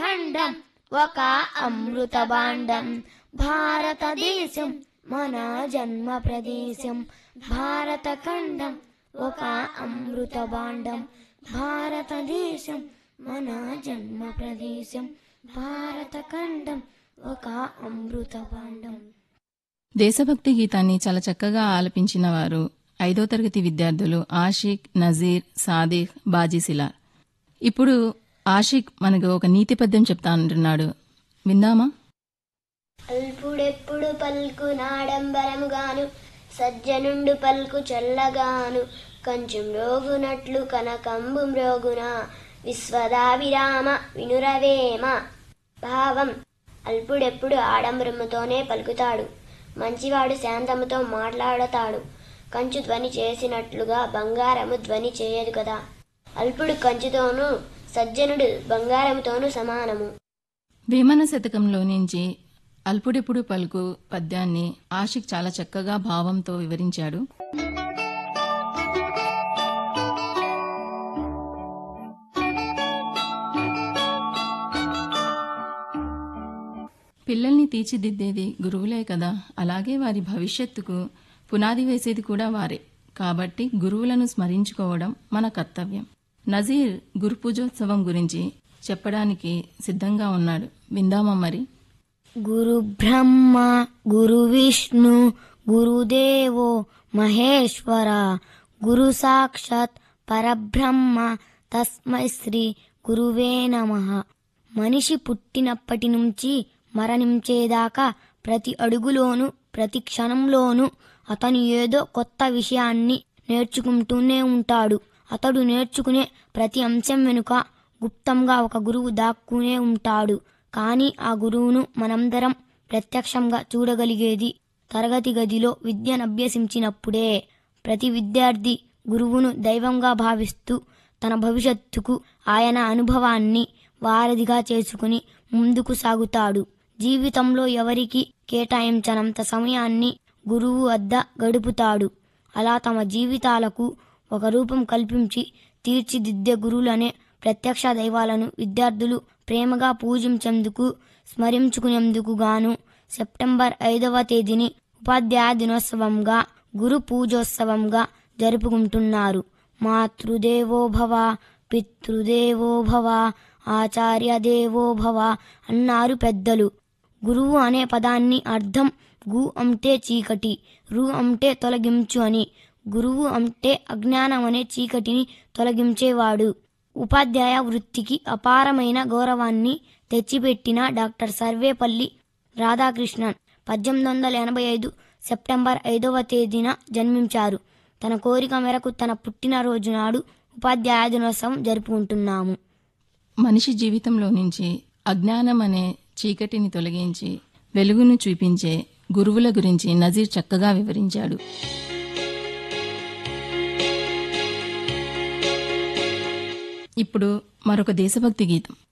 ఖండం ఒక అమృత భాండం భారతదేశం మన జన్మ ప్రదేశం భారత ఖండం ఒక అమృత భాండం భారతదేశం మన జన్మ ప్రదేశం భారత ఖండం ఒక అమృత భాండం దేశభక్తి గీతాన్ని చాలా చక్కగా ఆలపించిన వారు ఐదో తరగతి విద్యార్థులు ఆషిక్ నజీర్ సాదిక్ బాజీసిలార్ ఇప్పుడు ఆషిక్ మనకు ఒక నీతి పద్యం చెప్తా అంటున్నాడు విందామా అల్పుడెప్పుడు పల్కు నాడంబరముగాను సజ్జనుండు పల్కు చల్లగాను కంచు మ్రోగునట్లు కనకంబు మ్రోగున విశ్వదావిరామ వినురవేమ భావం అల్పుడెప్పుడు ఆడంబరముతోనే పలుకుతాడు మంచివాడు శాంతముతో మాట్లాడతాడు కంచు ధ్వని చేసినట్లుగా బంగారము ధ్వని చేయదు కదా అల్పుడు కంచుతోనూ సజ్జనుడు బంగారముతోనూ సమానము వేమన శతకంలో నుంచి అల్పుడెప్పుడు పలుకు పద్యాన్ని ఆషిక్ చాలా చక్కగా భావంతో వివరించాడు పిల్లల్ని తీర్చిదిద్దేది గురువులే కదా అలాగే వారి భవిష్యత్తుకు పునాది వేసేది కూడా వారే కాబట్టి గురువులను స్మరించుకోవడం మన కర్తవ్యం నజీర్ గురు పూజోత్సవం గురించి చెప్పడానికి సిద్ధంగా ఉన్నాడు విందామా మరి గురు బ్రహ్మ గురు విష్ణు గురుదేవో మహేశ్వర గురు సాక్షాత్ పరబ్రహ్మ తస్మై శ్రీ గురువే నమ మనిషి పుట్టినప్పటి నుంచి మరణించేదాకా ప్రతి అడుగులోనూ ప్రతి క్షణంలోనూ అతను ఏదో కొత్త విషయాన్ని నేర్చుకుంటూనే ఉంటాడు అతడు నేర్చుకునే ప్రతి అంశం వెనుక గుప్తంగా ఒక గురువు దాక్కునే ఉంటాడు కానీ ఆ గురువును మనందరం ప్రత్యక్షంగా చూడగలిగేది తరగతి గదిలో విద్యనభ్యసించినప్పుడే ప్రతి విద్యార్థి గురువును దైవంగా భావిస్తూ తన భవిష్యత్తుకు ఆయన అనుభవాన్ని వారధిగా చేసుకుని ముందుకు సాగుతాడు జీవితంలో ఎవరికి కేటాయించనంత సమయాన్ని గురువు వద్ద గడుపుతాడు అలా తమ జీవితాలకు ఒక రూపం కల్పించి తీర్చిదిద్దే గురువులనే ప్రత్యక్ష దైవాలను విద్యార్థులు ప్రేమగా పూజించేందుకు స్మరించుకునేందుకు గాను సెప్టెంబర్ ఐదవ తేదీని ఉపాధ్యాయ దినోత్సవంగా గురు పూజోత్సవంగా జరుపుకుంటున్నారు మాతృదేవో భవ పితృదేవో భవ ఆచార్య దేవో భవ అన్నారు పెద్దలు గురువు అనే పదాన్ని అర్థం గు అంటే చీకటి రు అంటే తొలగించు అని గురువు అంటే అజ్ఞానం అనే చీకటిని తొలగించేవాడు ఉపాధ్యాయ వృత్తికి అపారమైన గౌరవాన్ని తెచ్చిపెట్టిన డాక్టర్ సర్వేపల్లి రాధాకృష్ణన్ పద్దెనిమిది వందల ఎనభై ఐదు సెప్టెంబర్ ఐదవ తేదీన జన్మించారు తన కోరిక మేరకు తన పుట్టినరోజు నాడు ఉపాధ్యాయ దినోత్సవం జరుపుకుంటున్నాము మనిషి జీవితంలో నుంచి అజ్ఞానం అనే చీకటిని తొలగించి వెలుగును చూపించే గురువుల గురించి నజీర్ చక్కగా వివరించాడు ఇప్పుడు మరొక దేశభక్తి గీతం